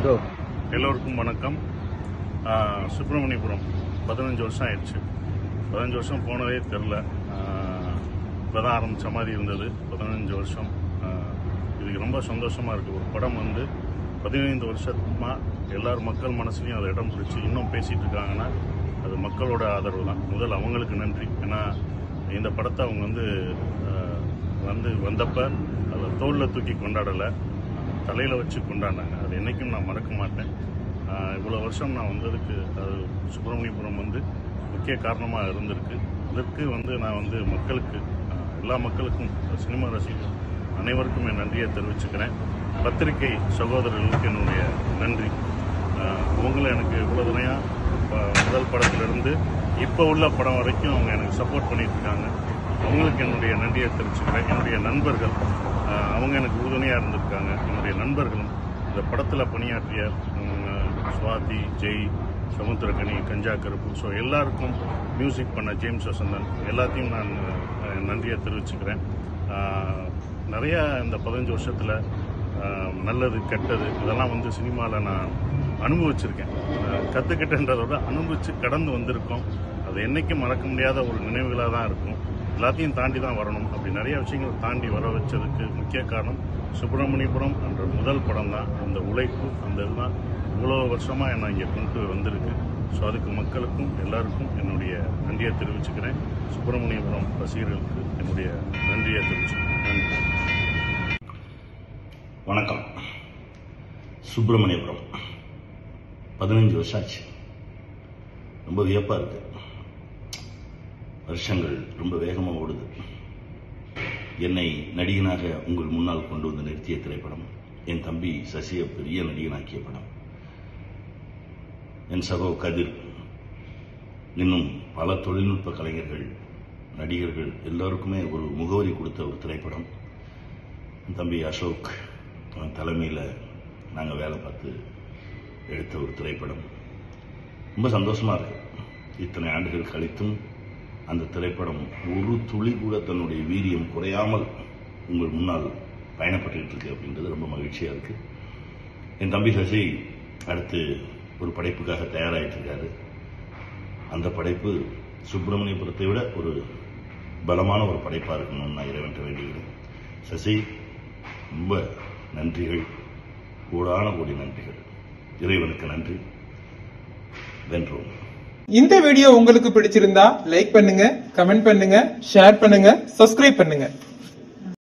கோ எல்லோருக்கும் வணக்கம் ஆஹ் சுப்பிரமணியபுரம் பதினஞ்சு வருஷம் ஆயிடுச்சு பதினஞ்சு வருஷம் போனதே தெரில இப்போதான் ஆரம்பித்த மாதிரி இருந்தது பதினஞ்சு வருஷம் ஆஹ் இதுக்கு ரொம்ப சந்தோஷமாக இருக்குது ஒரு படம் வந்து பதினைந்து வருஷமா எல்லார் மக்கள் மனசுலையும் அதை இடம் பிடிச்சி இன்னும் பேசிகிட்டு இருக்காங்கன்னா அது மக்களோட ஆதரவு தான் முதல் அவங்களுக்கு நன்றி ஏன்னா இந்த படத்தை அவங்க வந்து ஆஹ் வந்து வந்தப்ப அதை தோளில் தூக்கி கொண்டாடலை தலையில் வச்சு கொண்டாடினாங்க அது என்றைக்கும் நான் மறக்க மாட்டேன் ஆஹ் இவ்வளோ வருஷம் நான் வந்ததுக்கு அது சுப்பிரமணியபுரம் வந்து முக்கிய காரணமாக இருந்திருக்கு இதற்கு வந்து நான் வந்து மக்களுக்கு ஆஹ் எல்லா மக்களுக்கும் சினிமா ரசிகர்கள் அனைவருக்கும் என் நன்றியை தெரிவிச்சுக்கிறேன் பத்திரிகை சகோதரர்களுக்கு என்னுடைய நன்றி ஆஹ் அவங்களும் எனக்கு இவ்வளோ துணையாக முதல் படத்திலிருந்து இப்போ உள்ள படம் வரைக்கும் அவங்க எனக்கு சப்போர்ட் பண்ணிட்டு இருக்காங்க அவங்களுக்கு என்னுடைய நன்றியை தெரிவிச்சுக்கிறேன் என்னுடைய நண்பர்கள் ஆஹ் அவங்க எனக்கு உறுதுணையாக இருந்திருக்காங்க என்னுடைய நண்பர்களும் இந்த படத்தில் பணியாற்றிய உம், சுவாதி ஜெய் சமுத்திரகனி கஞ்சா கருப்பு ஸோ எல்லாருக்கும் மியூசிக் பண்ண ஜேம்ஸ் வசந்தன் எல்லாத்தையும் நான் அஹ், நன்றியை தெரிவிச்சுக்கிறேன் ஆஹ், நிறைய இந்த பதினஞ்சு வருஷத்தில் நல்லது கெட்டது இதெல்லாம் வந்து சினிமாவில் நான் அனுபவிச்சிருக்கேன் அஹ், கத்துக்கிட்டேன்றதை விட அனுபவிச்சு கடந்து வந்திருக்கோம் அது என்னைக்கும் மறக்க முடியாத ஒரு நினைவுகளாக தான் இருக்கும் எல்லாத்தையும் தாண்டி தான் வரணும் அப்படி நிறைய விஷயங்கள் தாண்டி வர வச்சதுக்கு முக்கிய காரணம் சுப்பிரமணியபுரம் என்ற முதல் படம் தான் அந்த உழைப்பு அந்த இதுதான் இவ்வளோ வருஷமாக என்னை இங்கே கொண்டு வந்திருக்கு ஸோ அதுக்கு மக்களுக்கும் எல்லாருக்கும் என்னுடைய நன்றியை தெரிவிச்சுக்கிறேன் சுப்பிரமணியபுரம் ரசிகர்களுக்கு என்னுடைய நன்றியை தெரிவிச்சுக்கிறேன் நன்றி வணக்கம் சுப்பிரமணியபுரம் பதினஞ்சு வருஷம் ஆச்சு ரொம்ப வியப்பாக இருக்கு வருஷங்கள் ரொம்ப வேகமாக ஓடுது என்னை நடிகனாக உங்கள் முன்னால் கொண்டு வந்து நிறுத்திய திரைப்படம் என் தம்பி சசியை பெரிய நடிகனாக்கிய படம் என் சகோ கதிர் இன்னும் பல தொழில்நுட்ப கலைஞர்கள் நடிகர்கள் எல்லாருக்குமே ஒரு முகவரி கொடுத்த ஒரு திரைப்படம் என் தம்பி அசோக் அவன் தலைமையில் நாங்கள் வேலை பார்த்து எடுத்த ஒரு திரைப்படம் ரொம்ப சந்தோஷமாக இருக்கு இத்தனை ஆண்டுகள் கழித்தும் அந்த திரைப்படம் ஒரு துளி கூட தன்னுடைய வீரியம் குறையாமல் உங்கள் முன்னால் பயணப்பட்டுக்கிட்டு இருக்கு அப்படின்றது ரொம்ப மகிழ்ச்சியாக இருக்கு என் தம்பி சசி அடுத்து ஒரு படைப்புக்காக தயாராகிட்டு இருக்காரு அந்த படைப்பு சுப்பிரமணியபுரத்தை விட ஒரு பலமான ஒரு படைப்பாக இருக்கணும்னு நான் இறைவன்ட்ட வேண்டுகிறேன் சசி ரொம்ப நன்றிகள் கூடான கோடி நன்றிகள் இறைவனுக்கு நன்றி வென்றோம் இந்த வீடியோ உங்களுக்கு பிடிச்சிருந்தா லைக் பண்ணுங்க கமெண்ட் பண்ணுங்க ஷேர் பண்ணுங்க சப்ஸ்கிரைப் பண்ணுங்க